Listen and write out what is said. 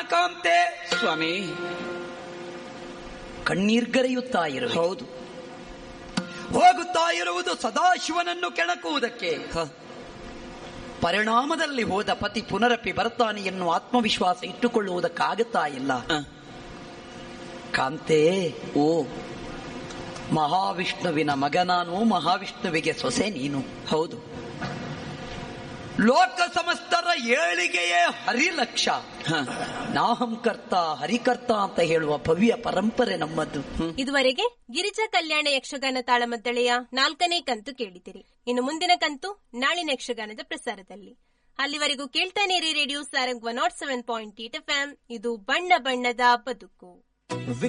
ಕಾಂತೆ ಸ್ವಾಮಿ ಕಣ್ಣೀರ್ಗರೆಯುತ್ತಾ ಇರುವೆ ಹೌದು ಹೋಗುತ್ತಾ ಇರುವುದು ಸದಾಶಿವನನ್ನು ಕೆಣಕುವುದಕ್ಕೆ ಹ, ಪರಿಣಾಮದಲ್ಲಿ ಹೋದ ಪತಿ ಪುನರಪಿ ಬರ್ತಾನೆ ಎನ್ನುವ ಆತ್ಮವಿಶ್ವಾಸ ಇಟ್ಟುಕೊಳ್ಳುವುದಕ್ಕಾಗುತ್ತಾ ಇಲ್ಲ ಹ. ಕಾಂತೆ ಓ ಮಹಾವಿಷ್ಣುವಿನ ಮಗ ನಾನು ಮಹಾವಿಷ್ಣುವಿಗೆ ಸೊಸೆ ನೀನು ಹೌದು ಲೋಕ ಸಮಸ್ತರ ಏಳಿಗೆಯೇ ಹರಿಲಕ್ಷ ಹ, ನಾಹಂ ಕರ್ತ ಹರಿಕರ್ತ ಅಂತ ಹೇಳುವ ಭವ್ಯ ಪರಂಪರೆ ನಮ್ಮದು ಇದುವರೆಗೆ ಗಿರಿಜಾ ಕಲ್ಯಾಣ ಯಕ್ಷಗಾನ ತಾಳಮದ್ದಳೆಯ ನಾಲ್ಕನೇ ಕಂತು ಕೇಳಿದಿರಿ ಇನ್ನು ಮುಂದಿನ ಕಂತು ನಾಳಿನ ಯಕ್ಷಗಾನದ ಪ್ರಸಾರದಲ್ಲಿ ಅಲ್ಲಿವರೆಗೂ ಕೇಳ್ತಾನೆ ರೀ radio Sarang one nought seven point eight F ಇದು ಬಣ್ಣ ಬಣ್ಣದ ಬದುಕು